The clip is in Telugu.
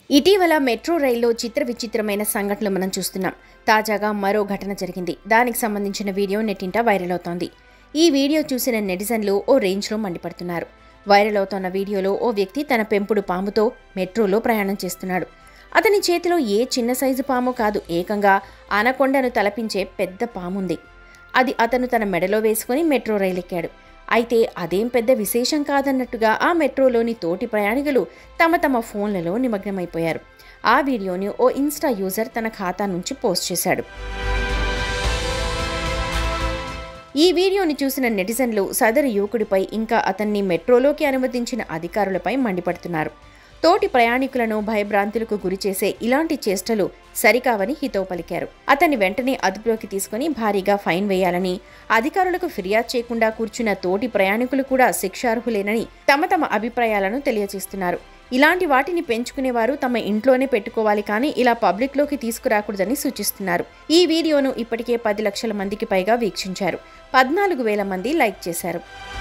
ఇటీవల మెట్రో రైల్లో చిత్ర విచిత్రమైన సంఘటనలు మనం చూస్తున్నాం తాజాగా మరో ఘటన జరిగింది దానికి సంబంధించిన వీడియో నెట్టింట వైరల్ అవుతోంది ఈ వీడియో చూసిన నెటిజన్లు ఓ రేంజ్లో మండిపడుతున్నారు వైరల్ అవుతోన్న వీడియోలో ఓ వ్యక్తి తన పెంపుడు పాముతో మెట్రోలో ప్రయాణం చేస్తున్నాడు అతని చేతిలో ఏ చిన్న సైజు పాము కాదు ఏకంగా అనకొండను తలపించే పెద్ద పాముంది అది అతను తన మెడలో వేసుకుని మెట్రో రైలు ఎక్కాడు అయితే అదేం పెద్ద విశేషం కాదన్నట్టుగా ఆ మెట్రోలోని తోటి ప్రయాణికులు తమ తమ ఫోన్లలో నిమగ్నమైపోయారు ఆ వీడియోని ఓ ఇన్స్టా యూజర్ తన ఖాతా నుంచి పోస్ట్ చేశాడు ఈ వీడియోని చూసిన నెటిజన్లు సదరు యువకుడిపై ఇంకా అతన్ని మెట్రోలోకి అనుమతించిన అధికారులపై మండిపడుతున్నారు తోటి ప్రయాణికులను భయభ్రాంతులకు గురిచేసే ఇలాంటి చేష్టలు సరికావని హితవు పలికారు అతన్ని వెంటనే అదుపులోకి తీసుకుని భారీగా ఫైన్ వేయాలని అధికారులకు ఫిర్యాదు చేయకుండా కూర్చున్న తోటి ప్రయాణికులు కూడా శిక్షార్హులేనని తమ తమ అభిప్రాయాలను తెలియజేస్తున్నారు ఇలాంటి వాటిని పెంచుకునేవారు తమ ఇంట్లోనే పెట్టుకోవాలి కానీ ఇలా పబ్లిక్లోకి తీసుకురాకూడదని సూచిస్తున్నారు ఈ వీడియోను ఇప్పటికే పది లక్షల మందికి పైగా వీక్షించారు పద్నాలుగు వేల మంది లైక్ చేశారు